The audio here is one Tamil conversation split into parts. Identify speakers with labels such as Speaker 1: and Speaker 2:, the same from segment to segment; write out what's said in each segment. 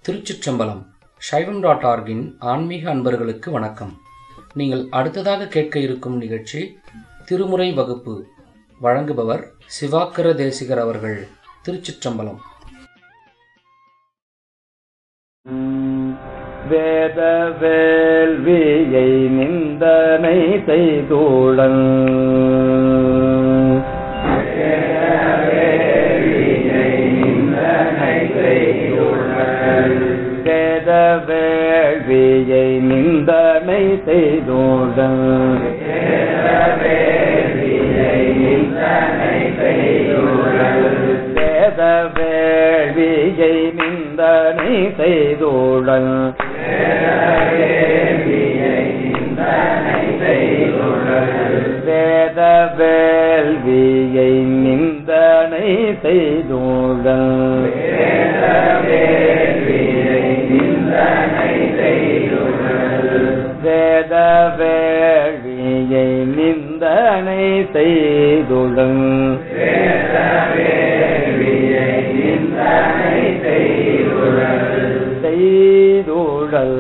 Speaker 1: திருச்சிற்றம்பலம் சைவம் டாட் ஆர்கின் ஆன்மீக அன்பர்களுக்கு வணக்கம் நீங்கள் அடுத்ததாக கேட்க இருக்கும் நிகழ்ச்சி திருமுறை வகுப்பு வழங்குபவர் சிவாக்கர தேசிகர் அவர்கள் திருச்சிற்றம்பலம்
Speaker 2: வேத வேள்வியை நிந்தனை செய்தூழல் வேத வேள்வியை நிந்தனை செய்தூழல் வேத வேள்வியை நிந்தனை செய்தூழல் வேத வேள்வியை நிந்தனை செய்தூழல் வேத வேள்வியை நிந்தனை செய்துடன் செய்துடல்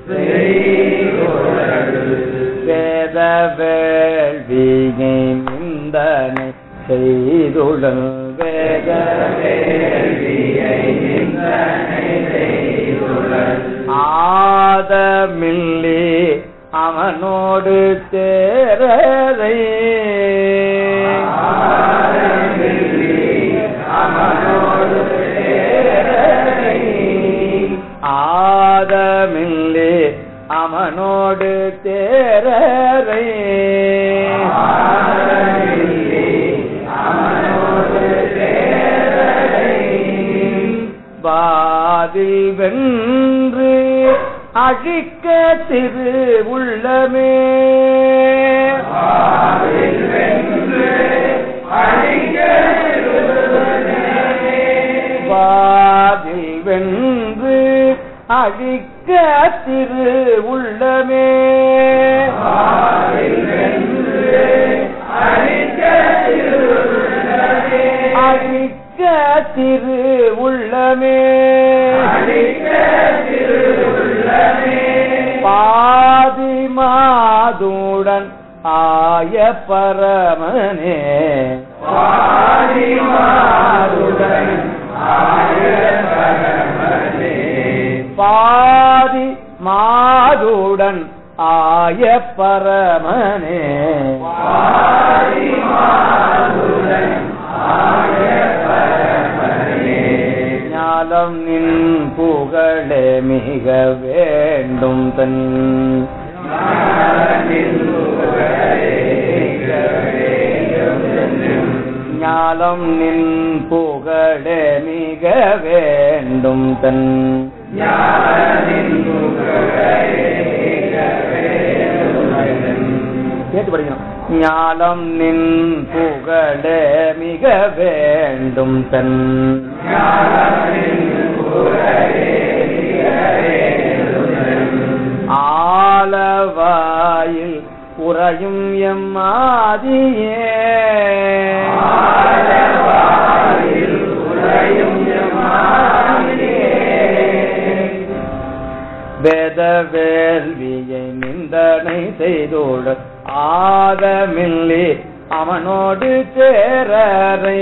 Speaker 2: வேத வேள்வியை நிந்தனை செய்துடன் வேத ஆதமில்லி அவனோடு தேரரை ஆதமில்லி அவனோடு தேரரை வாதில் வென்று அழிக்க திரு உள்ளமே வாதில் வென்று அழிக்க திரு உள்ளமே அழிக்க திரு உள்ளமே பாதி மாதுடன் ஆய பரமனே பாதி மாதுடன் ஆய பரமனே ஞாலம் நின் புகழே மிக வேண்டும் தன் ஞாலம் நின் புகழே மிக வேண்டும் தன் கேட்டு படிக்கணும் ஞாலம் நின் புகழே மிக வேண்டும் தன் ஆலவாயில் உறையும் எம்மாதியே வேத வேள்வியை நிந்தனை செய்தோடு ஆதமில்லி அவனோடு சேரரை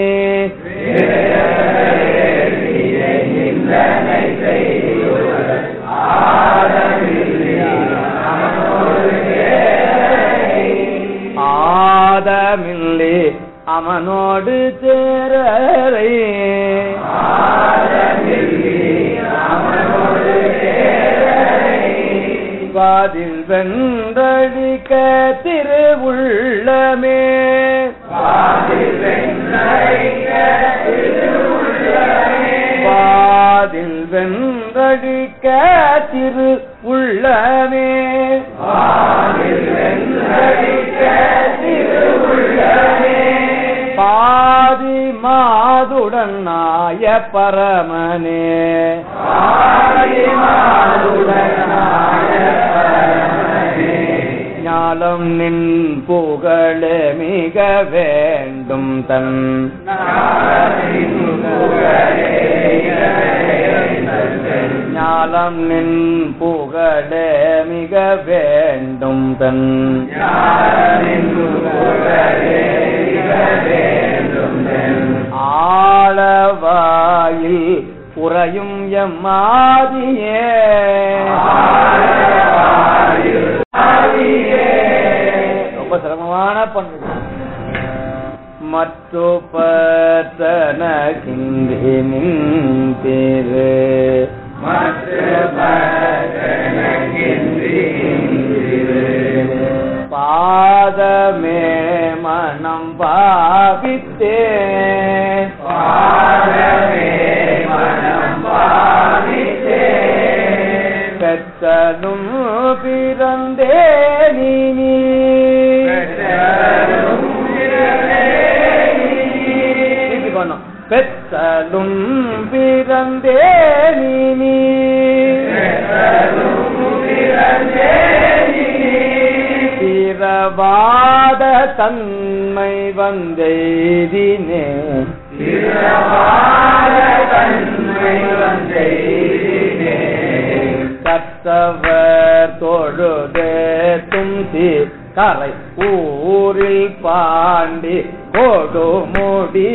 Speaker 2: ஆதமில்லி அவனோடு சேரரை வாதில் வென்றடிக்க திருவுள்ளமே வாதில் வென்றடிக்க திரு உள்ளமே பாதி மாதுடன் நாய பரமனே ஞாலம் நின் புகழ மிக வேண்டும் தன் ஞாலம் நின் புகழே மிக வேண்டும் தன் ஆளவாயில் உறையும் எம்மாதியே ரொம்ப சிரமமான பண்பு மற்ற பத்தன கிந்தி நின்றிரு பாதமே மனம் பாவித்தே பெற்றலும் பிறந்தே நீ திருப்பி பண்ணோம். பெற்றலும் பிறந்தே நீ பிறவாத தன்மை வந்தெய்தினே கத்தவர் தொழுதே தும்சி கரை ஊரில் பாண்டி கொடுமுடி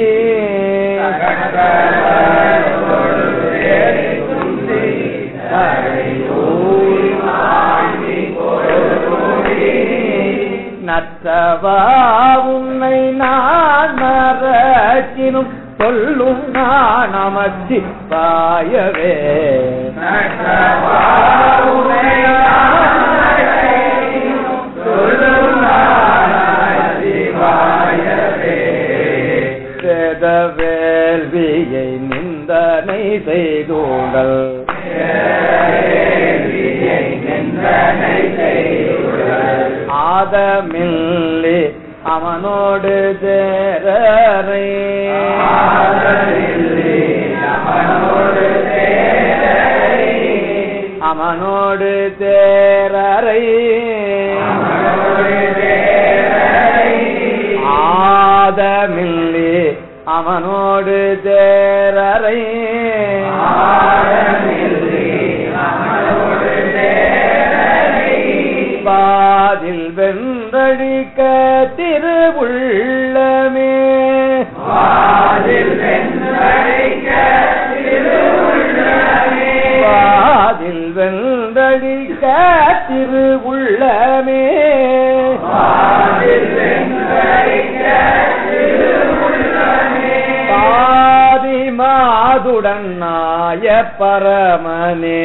Speaker 2: நற்றவா உன்னை நான் மறக்கினும் சொல்லும் நான் நமச்சி பாயவே வேத வேள்வியை நிந்தனை செய்தோங்கள் ஆதமில்லி அவனோடு தேரரை அவனோடு தேரரை ஆதமில்லி அவனோடு தேரரை பாதில் வென்றடிக்க திருவுள்ளமே பாதில் வென்றடிக்க திருவுள்ளமே பாதி மாதுடன் நாய பரமனே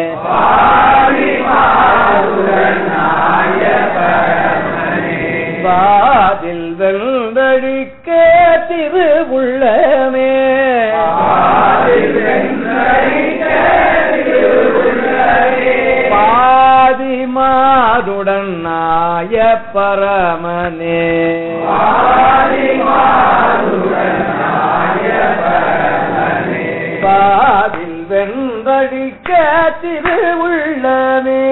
Speaker 2: பாதில் வென்றடிக்க திருவுள்ளமே பாதி மாதுடன் நாய பரமனே பாதில் வென்றடிக்க திருவுள்ளமே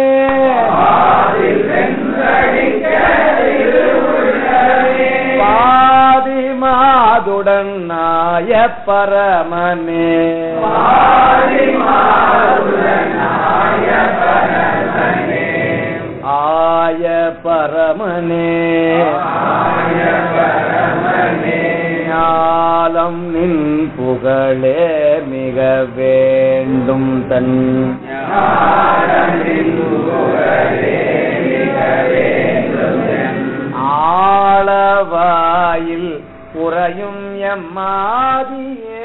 Speaker 2: பாதி மாதுடன் நாய பரமனே ஆய பரமனே ஞாலம் நின் புகழே மிக வேண்டும் தன் ஆளவாயில் உறையும் எம்மாதியே